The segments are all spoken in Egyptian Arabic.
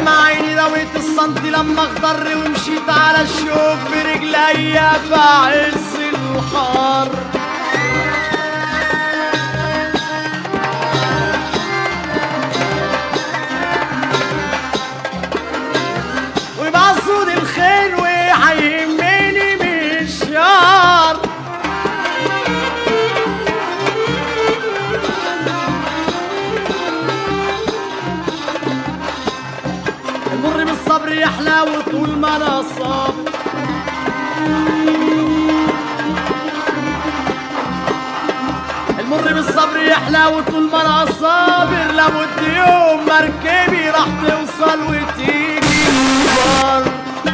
دمع عيني رويت الصمت لما اخضر ومشيت على الشوك برجليا في عز الحر ومقصود الخير وهيهمني من الشر المر بالصبر يحلى وطول ما انا صابر المر بالصبر يحلى وطول ما انا صابر لابد يوم مركبي راح توصل وتيجي البر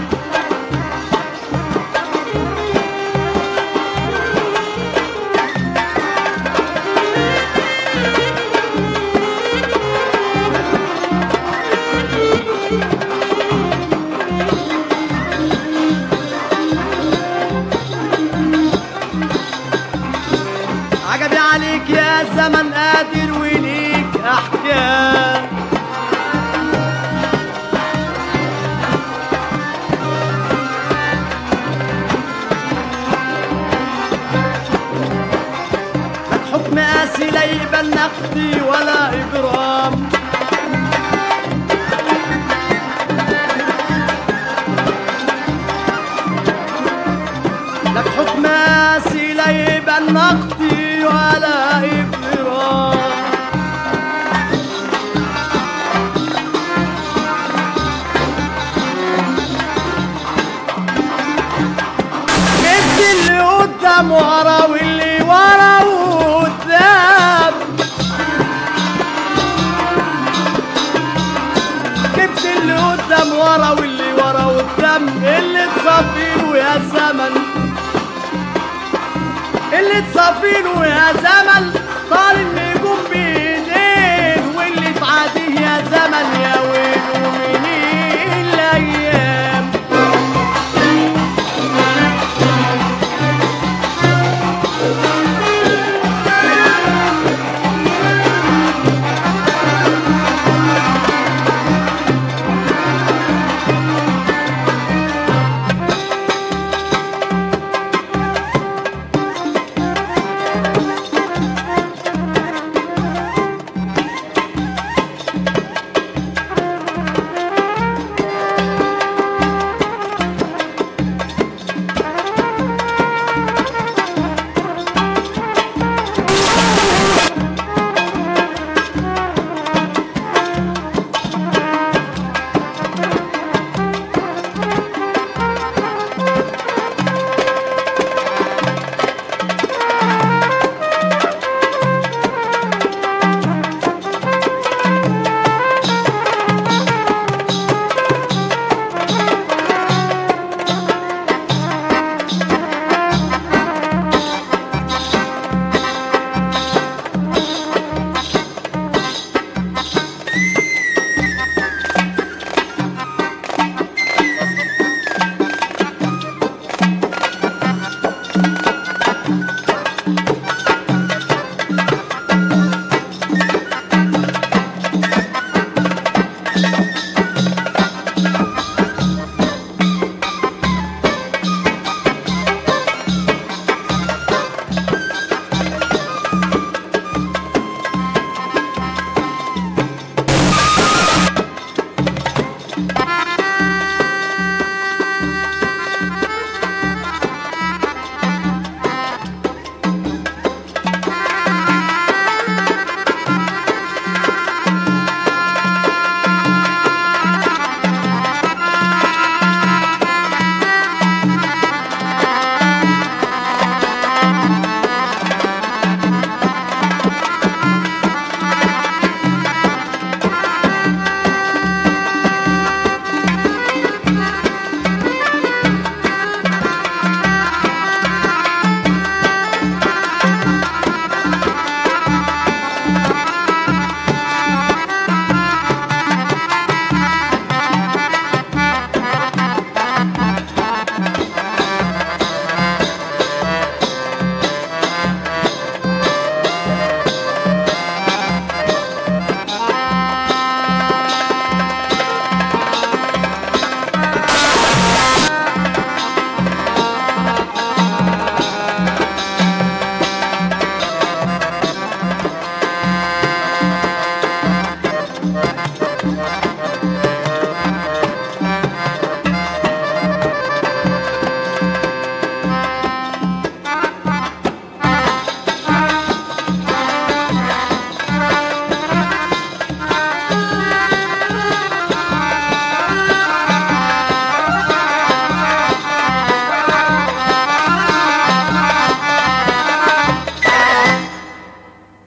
عجبي عليك يا زمن قادر وليك احكام لك حكم قاسي لا يقبل نقدي ولا اجرام لك حكم قاسي لا يقبل نقدي ولا اجرام جبت اللي قدام ورا واللي ورا وقدام جبت اللي قدام ورا واللي ورا وقدام اللي تصفيله يا زمن اللي تصفيله يا زمن